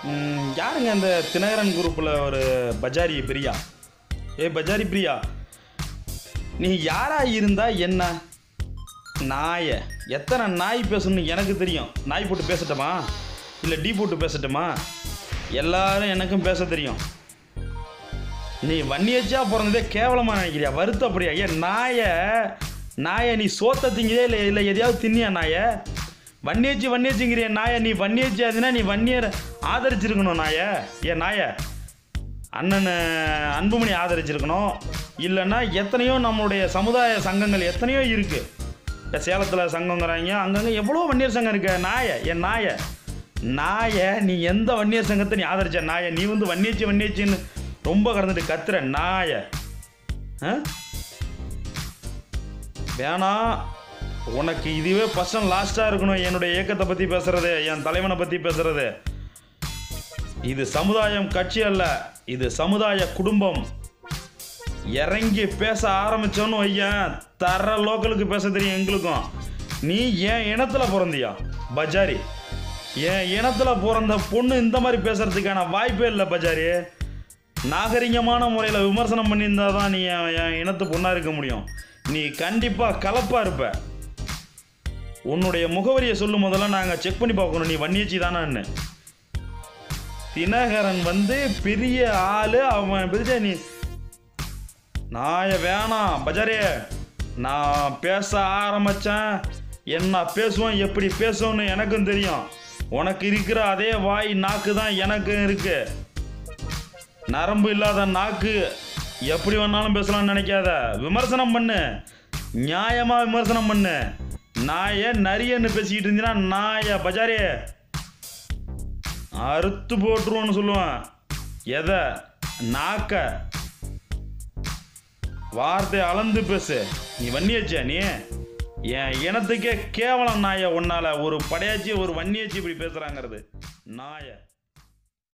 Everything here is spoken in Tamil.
ம், யாருங்க அந்த தினகரன் குரூப்பில் ஒரு பஜாரி பிரியா ஏ பஜாரி பிரியா நீ யாரா இருந்தா என்ன நாய எத்தனை நாய் பேசணும்னு எனக்கு தெரியும் நாய் போட்டு பேசட்டுமா இல்லை டீ போட்டு பேசட்டுமா எல்லாரும் எனக்கும் பேச தெரியும் நீ வன்னியச்சா பிறந்ததே கேவலமாக நினைக்கிறியா வருத்தப்படியா ஏன் நாய நாய நீ சோத்த திங்கிறியா இல்லை இல்லை எதையாவது தின்னியா நாய வன்னியச்சி வன்னியச்சிங்கிறிய நாய நீ வன்னியச்சி அதுனா நீ வன்னியரை ஆதரிச்சிருக்கணும் நாய ஏன் நாய அண்ணன் அன்புமணி ஆதரிச்சிருக்கணும் இல்லைன்னா எத்தனையோ நம்மளுடைய சமுதாய சங்கங்கள் எத்தனையோ இருக்குது இந்த சேலத்தில் சங்கங்கிறாங்க அங்கங்கே எவ்வளோ வன்னியர் சங்கம் இருக்கு நாய என் நாய நாய நீ எந்த வன்னியர் சங்கத்தை நீ ஆதரிச்ச நாய நீ வந்து வன்னியச்சி வன்னியச்சின்னு ரொம்ப கடந்துட்டு கத்துற நாய ஆ? வேணாம் உனக்கு இதுவே ஃபஸ்ட் அண்ட் லாஸ்ட்டாக இருக்கணும் என்னுடைய இயக்கத்தை பற்றி பேசுறது என் தலைவனை பற்றி பேசுறது இது சமுதாயம் கட்சி அல்ல இது சமுதாய குடும்பம் இறங்கி பேச ஆரம்பிச்சோன்னு வையன் தர லோக்கலுக்கு பேச தெரியும் எங்களுக்கும் நீ என் இனத்துல பிறந்தியா பஜாரி என் இனத்துல பிறந்த பொண்ணு இந்த மாதிரி பேசுறதுக்கான வாய்ப்பே இல்லை பஜாரி நாகரிகமான முறையில் விமர்சனம் பண்ணியிருந்தா தான் நீ என் என் இனத்து பொண்ணாக இருக்க முடியும் நீ கண்டிப்பாக கலப்பாக இருப்ப உன்னுடைய முகவரியை சொல்லும் போதெல்லாம் நாங்கள் செக் பண்ணி பார்க்கணும் நீ வன்னியச்சி தானான்னு தினகரன் வந்து பெரிய ஆளு அவன் பெரிய நீ நாய வேணாம் பஜாரே நான் பேச ஆரம்பிச்சேன் என்ன பேசுவேன் எப்படி பேசுவேன்னு எனக்கும் தெரியும் உனக்கு இருக்கிற அதே வாய் நாக்கு தான் எனக்கும் இருக்கு நரம்பு இல்லாத நாக்கு எப்படி வேணாலும் பேசலாம்னு நினைக்காத விமர்சனம் பண்ணு நியாயமா விமர்சனம் பண்ணு நாய நரியன்னு பேசிக்கிட்டு இருந்தீங்கன்னா நாய பஜாரே அறுத்து போட்டுருவோன்னு சொல்லுவேன் எதை நாக்க வார்த்தை அளந்து பேசு நீ வன்னியச்சா நீ என் இனத்துக்கே கேவலம் நாய உன்னால ஒரு படையாச்சி ஒரு வன்னியச்சி இப்படி பேசுறாங்கிறது நாய